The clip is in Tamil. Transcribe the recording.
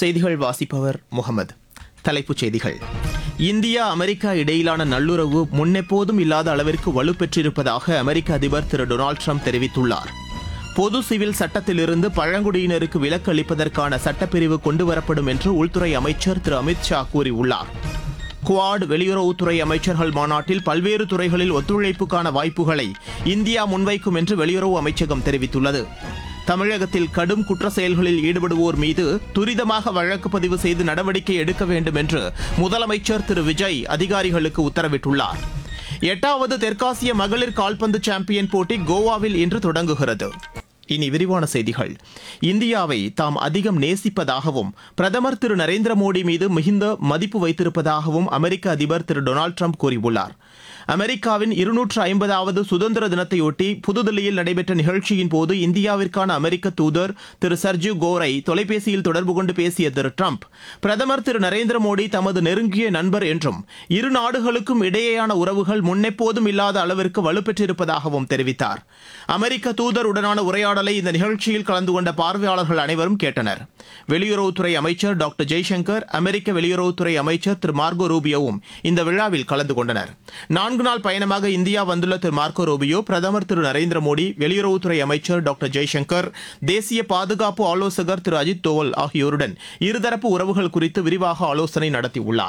செய்திகள் வாசிப்பவர் முகமது தலைப்புச் செய்திகள் இந்தியா அமெரிக்கா இடையிலான நல்லுறவு முன்னெப்போதும் இல்லாத அளவிற்கு வலுப்பெற்றிருப்பதாக அமெரிக்க அதிபர் திரு டொனால்டு ட்ரம்ப் தெரிவித்துள்ளார் பொது சிவில் சட்டத்திலிருந்து பழங்குடியினருக்கு விலக்கு அளிப்பதற்கான சட்டப்பிரிவு கொண்டுவரப்படும் என்று உள்துறை அமைச்சர் திரு அமித் ஷா கூறியுள்ளார் குவாட் வெளியுறவுத்துறை அமைச்சர்கள் மாநாட்டில் பல்வேறு துறைகளில் ஒத்துழைப்புக்கான வாய்ப்புகளை இந்தியா முன்வைக்கும் என்று வெளியுறவு அமைச்சகம் தெரிவித்துள்ளது தமிழகத்தில் கடும் குற்ற செயல்களில் ஈடுபடுவோர் மீது துரிதமாக வழக்கு பதிவு செய்து நடவடிக்கை எடுக்க வேண்டும் என்று முதலமைச்சர் திரு விஜய் அதிகாரிகளுக்கு உத்தரவிட்டுள்ளார் எட்டாவது தெற்காசிய மகளிர் கால்பந்து சாம்பியன் போட்டி கோவாவில் இன்று தொடங்குகிறது இனி விரிவான செய்திகள் இந்தியாவை தாம் அதிகம் நேசிப்பதாகவும் பிரதமர் திரு நரேந்திர மோடி மீது மிகுந்த மதிப்பு வைத்திருப்பதாகவும் அமெரிக்க அதிபர் திரு டொனால்டு ட்ரம்ப் கூறியுள்ளார் அமெரிக்காவின் இருநூற்று ஐம்பதாவது சுதந்திர தினத்தையொட்டி புதுதில்லியில் நடைபெற்ற நிகழ்ச்சியின் போது இந்தியாவிற்கான அமெரிக்க தூதர் திரு சர்ஜிவ் கோரை தொலைபேசியில் தொடர்பு கொண்டு பேசிய திரு ட்ரம்ப் பிரதமர் திரு நரேந்திர மோடி தமது நெருங்கிய நண்பர் என்றும் இரு நாடுகளுக்கும் இடையேயான உறவுகள் முன்னெப்போதும் இல்லாத அளவிற்கு வலுப்பெற்றிருப்பதாகவும் தெரிவித்தார் அமெரிக்க தூதருடனான உரையாடலை இந்த நிகழ்ச்சியில் கலந்து கொண்ட பார்வையாளர்கள் அனைவரும் கேட்டனர் வெளியுறவுத்துறை அமைச்சர் டாக்டர் ஜெய்சங்கர் அமெரிக்க வெளியுறவுத்துறை அமைச்சர் திரு மார்கோ ரூபியோவும் இந்த விழாவில் கலந்து கொண்டனர் நான்கு நாள் பயணமாக இந்தியா வந்துள்ள திரு மார்கோ ரூபியோ பிரதமர் திரு நரேந்திர மோடி வெளியுறவுத்துறை அமைச்சர் டாக்டர் ஜெய்சங்கர் தேசிய பாதுகாப்பு ஆலோசகர் திரு அஜித் தோவல் ஆகியோருடன் இருதரப்பு உறவுகள் குறித்து விரிவாக ஆலோசனை நடத்தியுள்ளார்